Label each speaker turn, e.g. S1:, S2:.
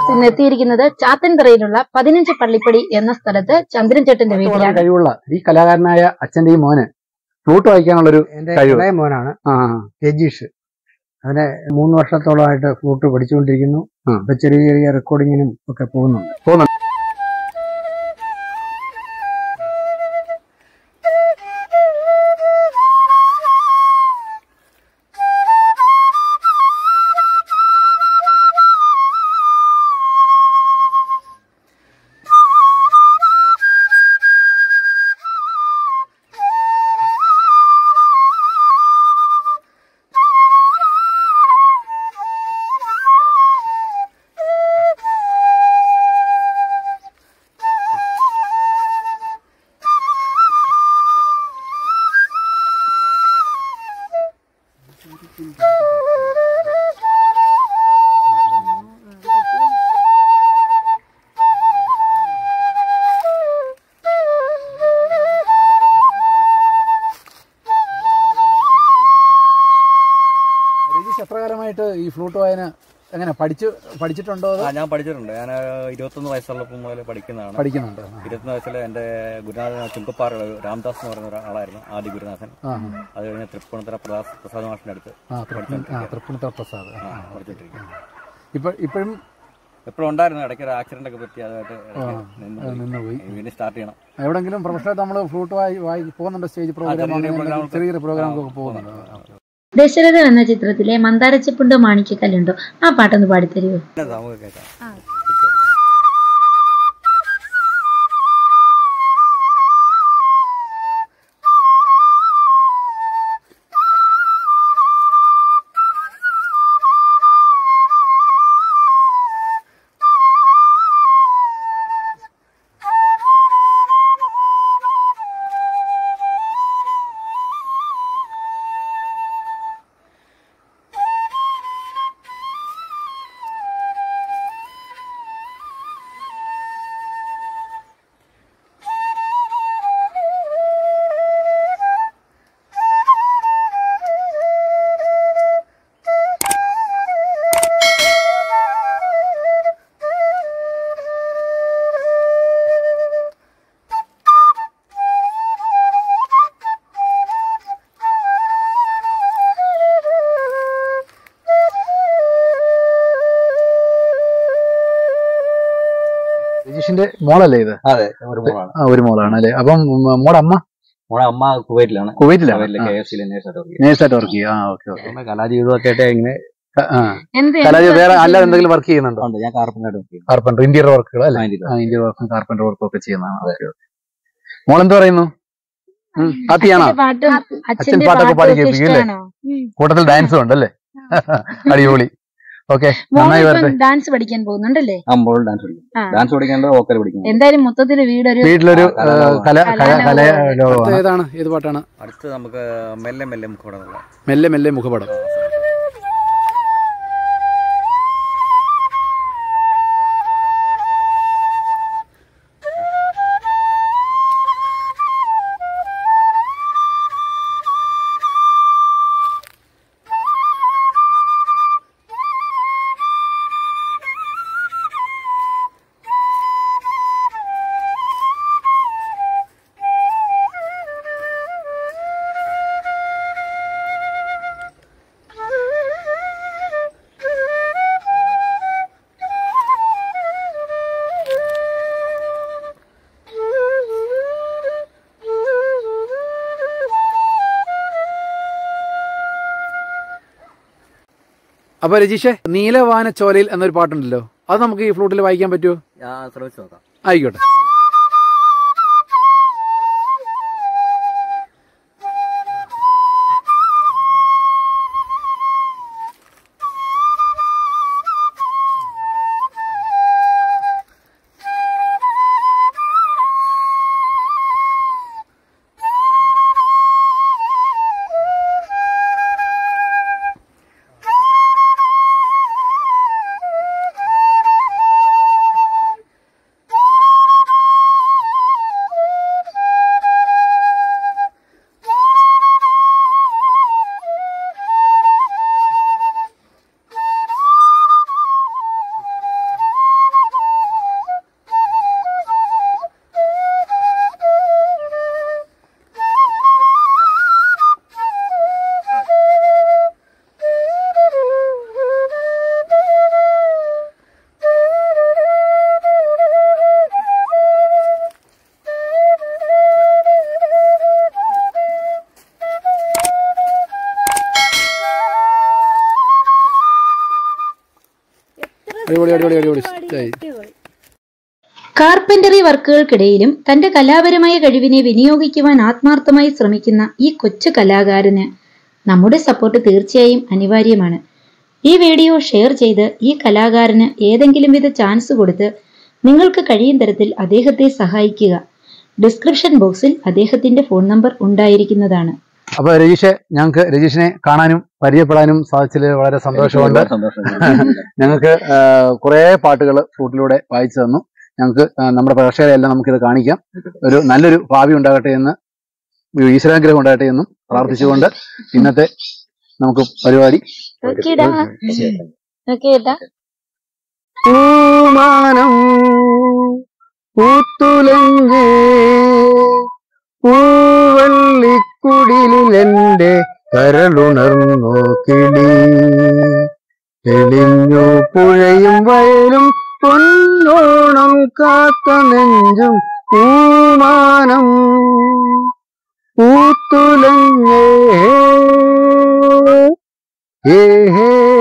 S1: Viewers ഇന്ന് എത്തിയിരിക്കുന്നത് ചാത്തൻതറയിലുള്ള പതിനഞ്ച് പള്ളിപ്പടി എന്ന സ്ഥലത്ത് ചന്ദ്രൻ ചേട്ടന്റെ
S2: വളരെ
S1: വീട്ടിലാണ്
S2: കഴിവുള്ള ഈ കലാകാരനായ അച്ഛന്റെ ഈ മോന് ഫ്ലൂട്ട് വായിക്കാനുള്ളൊരു
S3: എന്റെ
S2: കഴിവ്.
S3: ഇളയ മോനാണ്
S2: ആ
S3: രജീഷ് അവന് മൂന്ന് വർഷത്തോളമായിട്ട് ഫ്ലൂട്ട് പഠിച്ചുകൊണ്ടിരിക്കുന്നു
S2: ആ.
S3: ഇപ്പൊ ചെറിയ ചെറിയ റെക്കോർഡിങ്ങിനും ഒക്കെ പോകുന്നുണ്ട്
S2: രജീഷ് എത്ര കാലമായിട്ട് ഈ ഫ്ലൂട്ട് വായന എങ്ങനെ പഠിച്ചു പഠിച്ചിട്ടുണ്ടോ അതോ
S4: ആ ഞാൻ പഠിച്ചിട്ടുണ്ട് ഞാൻ ഇരുപത്തൊന്ന് വയസ്സുള്ളപ്പോൾ മുതൽ പഠിക്കുന്നതാണ്
S2: പഠിക്കുന്നുണ്ട് ആ.
S4: ഇരുപത്തൊന്ന് വയസ്സിൽ എൻ്റെ ഗുരുനാഥൻ ചുങ്കപ്പാറയുള്ള ഒരു രാംദാസ് എന്ന് പറയുന്ന ഒരാളായിരുന്നു ആദ്യ ഗുരുനാഥൻ
S2: ആ
S4: അത് കഴിഞ്ഞ് തൃപ്പൂണിത്തറ പ്രസാദ് പ്രസാദ് മാഷിൻ്റെ അടുത്ത്
S2: ആ തൃപ്പൂണി- ആ തൃപ്പൂണിത്തറ പ്രസാദ്
S4: ആ,
S2: ആ,
S4: പഠിച്ചോണ്ടിരിക്കുന്നു
S2: ഇപ്പൊ ഇപ്പോഴും
S4: എപ്പോഴും ഉണ്ടായിരുന്നു ഇടയ്ക്ക് ഒരു ആക്സിഡന്റ് ഒക്കെ പറ്റി അതുമായിട്ട്
S2: ആ,
S4: ഇടയ്ക്ക് നിന്ന്
S2: ആ,
S4: പോയി.
S2: നിന്ന് പോയി
S4: വീണ്ടും സ്റ്റാർട്ട് ചെയ്യണം
S2: എവിടെങ്കിലും പ്രൊഫഷണൽ നമ്മൾ ഫ്ലൂട്ട് വായി വായി പോകുന്നുണ്ട് സ്റ്റേജ് പ്രോഗ്രാം
S4: ചെറിയ
S2: അങ്ങനെ
S4: പ്രോഗ്രാം
S2: ചെറിയ
S4: ഒക്കെ-
S2: പ്രോഗ്രാമൊക്കെ
S4: ആ,
S2: പോകുന്നുണ്ട്
S1: ദശരഥം എന്ന ചിത്രത്തിലെ മന്ദാരച്ചപ്പുണ്ടോ മാണിക്കക്കല്ലുണ്ടോ ആ പാട്ടൊന്ന് പാടിത്തരുമോ
S4: പിന്നെ നമുക്ക് കേൾക്കാം
S2: രജീഷിന്റെ മോളല്ലേ ഇത്
S4: അതെ ഒരു മോളാണ്
S2: ആ ഒരു മോളാണ് അല്ലേ അപ്പം ഉം, മോടെ അമ്മ
S4: മോളെ അമ്മ കുവൈറ്റിലാണ്
S2: കുവൈറ്റിലാണ്
S4: കുവൈറ്റിലെ കെ എഫ് സിയിലെ നേഴ്സായിട്ട്
S2: നേഴ്സായിട്ട് വർക്ക് ചെയ്യും ആ ഓക്കെ ഓക്കെ
S4: കലാജീവിതമൊക്കെ ആയിട്ട് ഇങ്ങനെ
S2: ആ
S1: എന്ത്
S2: കലാജി വേറെ അല്ലാതെ എന്തെങ്കിലും വർക്ക് ചെയ്യുന്നുണ്ടോ
S4: ഉണ്ട് ഞാൻ കാർപ്പൻ്റായിട്ട് വർക്ക് ചെയ്യുന്നു
S2: കാർപ്പൻറ്റർ ഇന്റീരിയർ വർക്കുകൾ അല്ലേ
S4: അതിന്റെ
S2: ആ ഇന്റീരിയർ വർക്കും കാർപ്പൻറ്റർ വർക്കും ഒക്കെ ചെയ്യുന്നതാണ് ഓക്കെ ഓക്കെ മോൾ എന്ത് പറയുന്നു ഹാപ്പിയാണോ
S1: അച്ഛന്റെ പാട്ടും അച്ഛന്റെ
S2: പാട്ടൊക്കെ പാടി
S1: പാട്ടൊക്കെ
S2: കേൾപ്പിക്കും അല്ലേ?
S1: ഇഷ്ടമാണോ
S2: കൂട്ടത്തിൽ ഡാൻസും ഉണ്ടല്ലേ അടിപൊളി ഓക്കെ നന്നായി വരട്ടെ
S1: ഡാൻസ് പഠിക്കാൻ പോകുന്നുണ്ടല്ലേ
S4: അമ്പോൾ ഡാൻസ് പഠിക്കും
S1: ആ.
S4: ഡാൻസ് പഠിക്കേണ്ടത് വോക്കൽ പഠിക്കണം
S1: എന്തായാലും മൊത്തത്തില് വീടൊരു
S2: വീട്ടിലൊരു
S4: ആ, കലാലോകം.
S2: കല കല കല
S1: കലാലോകം.
S2: ലോകമാണ് ഏതാണ് ഏത് പാട്ടാണ്
S4: അടുത്ത് നമുക്ക് മെല്ലെ മെല്ലെ മുഖോടെ
S2: മെല്ലെ മെല്ലെ മുഖപടം അപ്പൊ രജീഷെ നീലവാന ചോലയിൽ എന്നൊരു പാട്ടുണ്ടല്ലോ അത് നമുക്ക് ഈ ഫ്ലൂട്ടിൽ വായിക്കാൻ പറ്റുമോ
S4: ഞാൻ ശ്രമിച്ചു നോക്കാം
S2: ആയിക്കോട്ടെ അടിപൊളി അടിപൊളി അടിപൊളി ഇഷ്ടായി
S1: കാർപ്പന്ററി വർക്കുകൾക്കിടയിലും തന്റെ കലാപരമായ കഴിവിനെ വിനിയോഗിക്കുവാൻ ആത്മാർത്ഥമായി ശ്രമിക്കുന്ന ഈ കൊച്ചു കലാകാരന് നമ്മുടെ സപ്പോർട്ട് തീർച്ചയായും അനിവാര്യമാണ് ഈ വീഡിയോ ഷെയർ ചെയ്ത് ഈ കലാകാരന് ഏതെങ്കിലും വിധ ചാൻസ് കൊടുത്ത് നിങ്ങൾക്ക് കഴിയും തരത്തിൽ അദ്ദേഹത്തെ സഹായിക്കുക ഡിസ്ക്രിപ്ഷൻ ബോക്സിൽ അദ്ദേഹത്തിന്റെ ഫോൺ നമ്പർ ഉണ്ടായിരിക്കുന്നതാണ്
S2: അപ്പൊ രജീഷെ ഞങ്ങൾക്ക് രജീഷിനെ കാണാനും പരിചയപ്പെടാനും സാധിച്ചതിൽ വളരെ സന്തോഷമുണ്ട്
S4: സന്തോഷം
S2: ഞങ്ങൾക്ക് കുറെ പാട്ടുകൾ ഫ്ലൂട്ടിലൂടെ വായിച്ചു തന്നു ഞങ്ങൾക്ക് ആ, നമ്മുടെ പ്രേക്ഷകരെ എല്ലാം നമുക്കിത് കാണിക്കാം ഒരു നല്ലൊരു ഭാവി ഉണ്ടാകട്ടെ എന്ന് ഈശ്വരാഗ്രഹം ഉണ്ടാകട്ടെ എന്നും പ്രാർത്ഥിച്ചുകൊണ്ട് ഇന്നത്തെ നമുക്ക് പരിപാടി
S1: ഓക്കേടാ ഓക്കേട്ടാ
S2: പൂമാനം പൂത്തുലഞ്ഞ് പൂവള്ളിക്കുടിലെന്റെ കരളുണർന്നു കിളി തെളിഞ്ഞു പുഴയും വയലും പൊന്നോണം കാത്ത നെഞ്ചും പൂമാനം പൂത്തുലഞ്ഞേ ഏഹേ